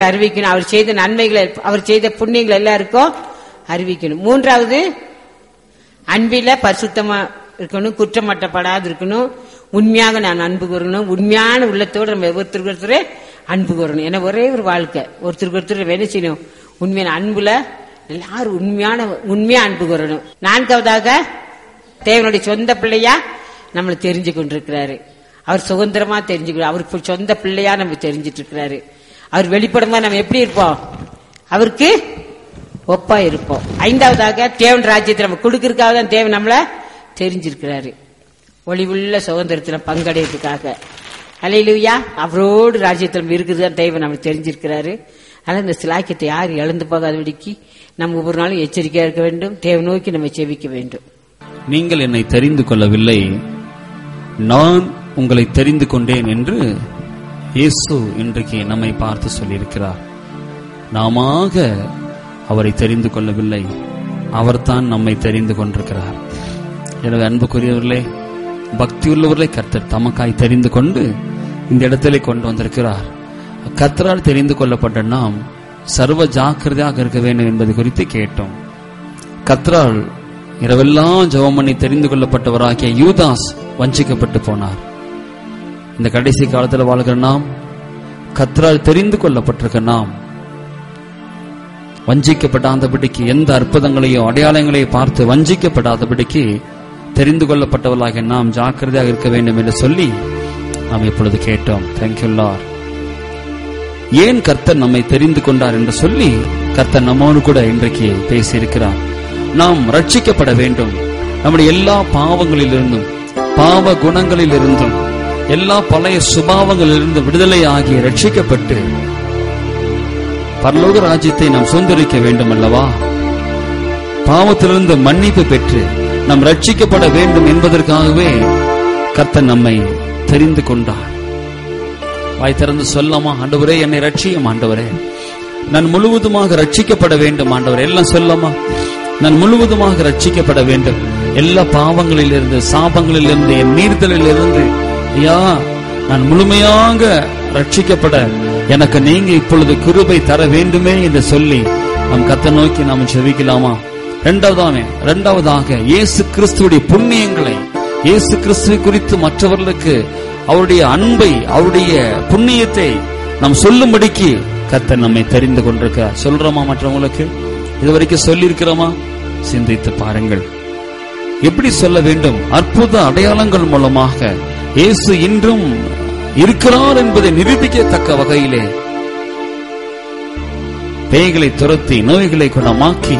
அறிவிக்கணும் அவர் செய்த நன்மைகளை அவர் செய்த புண்ணியங்கள் எல்லாருக்கும் அறிவிக்கணும் மூன்றாவது அன்பில பரிசுத்தமா இருக்கணும் குற்றமட்டப்படாது இருக்கணும் உண்மையாக நான் அன்பு கூறணும் உண்மையான உள்ளத்தோடு நம்ம ஒருத்தருக்கு ஒருத்தர் அன்பு கூறணும் ஏன்னா ஒரே ஒரு வாழ்க்கை ஒருத்தருக்கு ஒருத்தர் என்ன செய்யணும் உண்மையான அன்புல எல்லாரும் உண்மையான உண்மையா அன்பு கூறணும் நான்காவதாக தேவனுடைய சொந்த பிள்ளையா நம்மளை தெரிஞ்சு கொண்டிருக்கிறாரு அவர் சுதந்திரமா தெரிஞ்சுக்கணும் அவருக்கு சொந்த பிள்ளையா நம்ம தெரிஞ்சிட்டு இருக்கிறாரு அவர் வெளிப்படும் நம்ம எப்படி இருப்போம் அவருக்கு ஒப்பா இருப்போம் ஐந்தாவதாக தேவன் ராஜ்யத்தை நம்ம கொடுக்கறதுக்காக தான் தேவன் நம்மள தெரிஞ்சிருக்கிறாரு ஒளிவுள்ள சுதந்திரத்தில் பங்கடைறதுக்காக அலையிலுயா அவரோடு ராஜ்யத்தில் நம்ம இருக்குது தான் தேவன் நம்ம தெரிஞ்சிருக்கிறாரு அதனால இந்த சிலாக்கியத்தை யார் இழந்து போகாதபடிக்கு நம்ம ஒவ்வொரு நாளும் எச்சரிக்கையா இருக்க வேண்டும் தேவ நோக்கி நம்ம செவிக்க வேண்டும் நீங்கள் என்னை தெரிந்து கொள்ளவில்லை நான் உங்களை தெரிந்து கொண்டேன் என்று இயேசு இன்றைக்கு நம்மை பார்த்து சொல்லியிருக்கிறார் நாமாக அவரை தெரிந்து கொள்ளவில்லை அவர்தான் நம்மை தெரிந்து கொண்டிருக்கிறார் எனவே அன்புக்குரியவர்களே பக்தியுள்ளவர்களை கர்த்தர் தமக்காய் தெரிந்து கொண்டு இந்த இடத்திலே கொண்டு வந்திருக்கிறார் கர்த்தரால் தெரிந்து கொள்ளப்பட்ட நாம் சர்வ ஜாக்கிரதையாக இருக்க வேண்டும் என்பது குறித்து கேட்டோம் கர்த்தரால் இரவெல்லாம் ஜெபம் பண்ணி தெரிந்து கொள்ளப்பட்டவராகிய யூதாஸ் வஞ்சிக்கப்பட்டு போனார் இந்த கடைசி காலத்தில் வாழ்கிற நாம் கர்த்தரால் தெரிந்து கொள்ளப்பட்டிருக்க நாம் வஞ்சிக்கப்படாதபடிக்கு எந்த அற்புதங்களையோ அடையாளங்களையோ பார்த்து வஞ்சிக்கப்படாதபடிக்கு தெரிந்து கொள்ளப்பட்டவர்களாக நாம் ஜாக்கிரதையாக இருக்க வேண்டும் என்று சொல்லி நாம் இப்பொழுது கேட்டோம் தேங்க்யூ லார் ஏன் கர்த்தர் நம்மை தெரிந்து கொண்டார் என்று சொல்லி கர்த்தர் நம்மோடு கூட இன்றைக்கு பேசியிருக்கிறார் நாம் ரட்சிக்கப்பட வேண்டும் நம்முடைய எல்லா பாவங்களிலிருந்தும் பாவ குணங்களிலிருந்தும் எல்லா பழைய சுபாவங்களிலிருந்து விடுதலை ஆகி ரட்சிக்கப்பட்டு பரலோக ராஜ்யத்தை நாம் சுதந்திரிக்க வேண்டும் அல்லவா பாவத்திலிருந்து மன்னிப்பு பெற்று நாம் ரட்சிக்கப்பட வேண்டும் என்பதற்காகவே கர்த்தர் நம்மை தெரிந்து கொண்டார் வாய் திறந்து சொல்லாமா ஆண்டவரே என்னை ரட்சியும் ஆண்டவரே நான் முழுவதுமாக ரட்சிக்கப்பட வேண்டும் ஆண்டவர் எல்லாம் சொல்லாமா நான் முழுவதுமாக ரட்சிக்கப்பட வேண்டும் எல்லா பாவங்களிலிருந்து சாபங்களிலிருந்து என் நீர்தலிலிருந்து ஐயா நான் முழுமையாக ரட்சிக்கப்பட எனக்கு நீங்க இப்பொழுது கிருபை தர வேண்டுமே என்று சொல்லி நம் கத்த நோக்கி நாம் செவிக்கலாமா இரண்டாவதாமே இரண்டாவதாக இயேசு கிறிஸ்துவுடைய புண்ணியங்களை இயேசு கிறிஸ்துவை குறித்து மற்றவர்களுக்கு அவருடைய அன்பை அவருடைய புண்ணியத்தை நாம் சொல்லும்படிக்கு கர்த்தர் நம்மை தெரிந்து கொண்டிருக்க சொல்றோமா மற்றவங்களுக்கு இதுவரைக்கும் சொல்லி இருக்கிறோமா சிந்தித்து பாருங்கள் எப்படி சொல்ல வேண்டும் அற்புத அடையாளங்கள் மூலமாக இயேசு இன்றும் இருக்கிறார் என்பதை நிரூபிக்கத்தக்க வகையிலே பேய்களை துரத்தி நோய்களை குணமாக்கி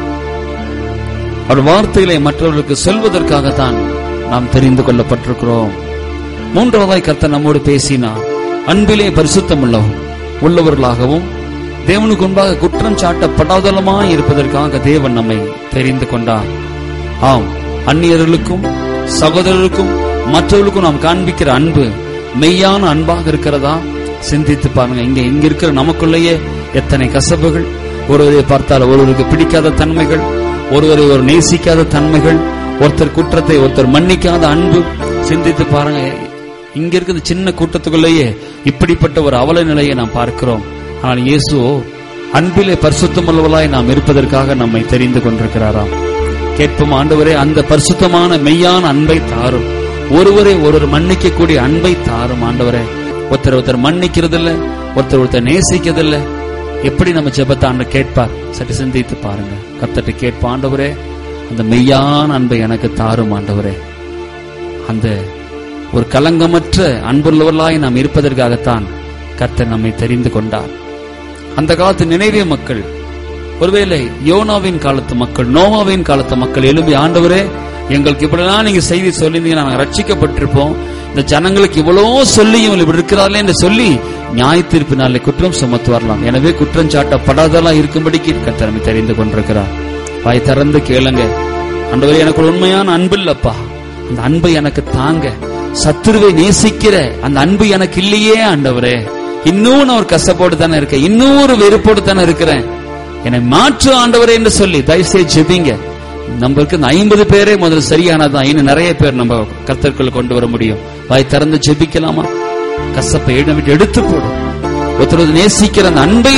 அவர் வார்த்தைகளை மற்றவர்களுக்கு சொல்வதற்காகத்தான் நாம் தெரிந்து கொள்ளப்பட்டிருக்கிறோம் மூன்றாவதாய் கர்த்தர் நம்மோடு பேசினார் அன்பிலே பரிசுத்தம் உள்ளவும் உள்ளவர்களாகவும் தேவனுக்கு முன்பாக குற்றம் சாட்டப்படாதலமாய் இருப்பதற்காக தேவன் நம்மை தெரிந்து கொண்டார் ஆம் அந்நியர்களுக்கும் சகோதரர்களுக்கும் மற்றவர்களுக்கும் நாம் காண்பிக்கிற அன்பு மெய்யான அன்பாக இருக்கிறதா சிந்தித்து பாருங்க இங்க இங்க இருக்கிற நமக்குள்ளேயே எத்தனை கசப்புகள் ஒருவரை பார்த்தால் ஒருவருக்கு பிடிக்காத தன்மைகள் ஒருவரை ஒரு நேசிக்காத தன்மைகள் ஒருத்தர் குற்றத்தை ஒருத்தர் மன்னிக்காத அன்பு சிந்தித்து பாருங்க இங்க இருக்கிற சின்ன கூட்டத்துக்குள்ளேயே இப்படிப்பட்ட ஒரு அவல நிலையை நாம் பார்க்கிறோம் ஆனால் இயேசுவோ அன்பிலே பரிசுத்தமுள்ளவர்களாய் நாம் இருப்பதற்காக நம்மை தெரிந்து கொண்டிருக்கிறாராம் கேட்போம் ஆண்டவரே அந்த பரிசுத்தமான மெய்யான அன்பை தாரும் ஒருவரை ஒருவர் மன்னிக்கக்கூடிய அன்பை தாரும் ஆண்டவரே ஒருத்தர் ஒருத்தர் மன்னிக்கிறது இல்ல ஒருத்தர் ஒருத்தர் நேசிக்கிறது இல்ல எப்படி நம்ம ஜெபத்தை ஆண்டு கேட்பார் சற்று சிந்தித்து பாருங்க கத்தட்டு கேட்ப ஆண்டவரே அந்த மெய்யான அன்பை எனக்கு தாரும் ஆண்டவரே அந்த ஒரு கலங்கமற்ற அன்புள்ளவர்களாய் நாம் இருப்பதற்காகத்தான் கர்த்தர் நம்மை தெரிந்து கொண்டார் அந்த காலத்து நினைவே மக்கள் ஒருவேளை யோனாவின் காலத்து மக்கள் நோவாவின் காலத்து மக்கள் எழும்பி ஆண்டவரே எங்களுக்கு இப்படிலாம் நீங்க செய்தி சொல்லியிருந்தீங்க நாங்க ரட்சிக்கப்பட்டிருப்போம் இந்த ஜனங்களுக்கு இவ்வளவு சொல்லியும் இப்படி இருக்கிறார்களே என்று சொல்லி நியாய தீர்ப்பினாலே குற்றம் சுமத்து வரலாம் எனவே குற்றம் சாட்டப்படாதெல்லாம் இருக்கும்படிக்கு கர்த்தர் தெரிந்து கொண்டிருக்கிறார் வாய் திறந்து கேளுங்க ஆண்டவரே எனக்கு ஒரு உண்மையான அன்பு இல்லப்பா அந்த அன்பை எனக்கு தாங்க சத்துருவை நேசிக்கிற அந்த அன்பு எனக்கு இல்லையே ஆண்டவரே இன்னும் நான் ஒரு கஷ்டப்போடு தானே இருக்கேன் இன்னும் ஒரு வெறுப்போடு தானே இருக்கிறேன் என்னை மாற்று ஆண்டவரே என்று சொல்லி தயவுசெய்து ஜெபிங்க நம்மளுக்கு இந்த ஐம்பது பேரே முதல்ல சரியானதான் இன்னும் நிறைய பேர் நம்ம கர்த்தர்க்குள்ள கொண்டு வர முடியும் வாய் திறந்து ஜெபிக்கலாமா கசப்பை இடம் விட்டு எடுத்து போடும் ஒருத்தர் நேசிக்கிற அந்த அன்பை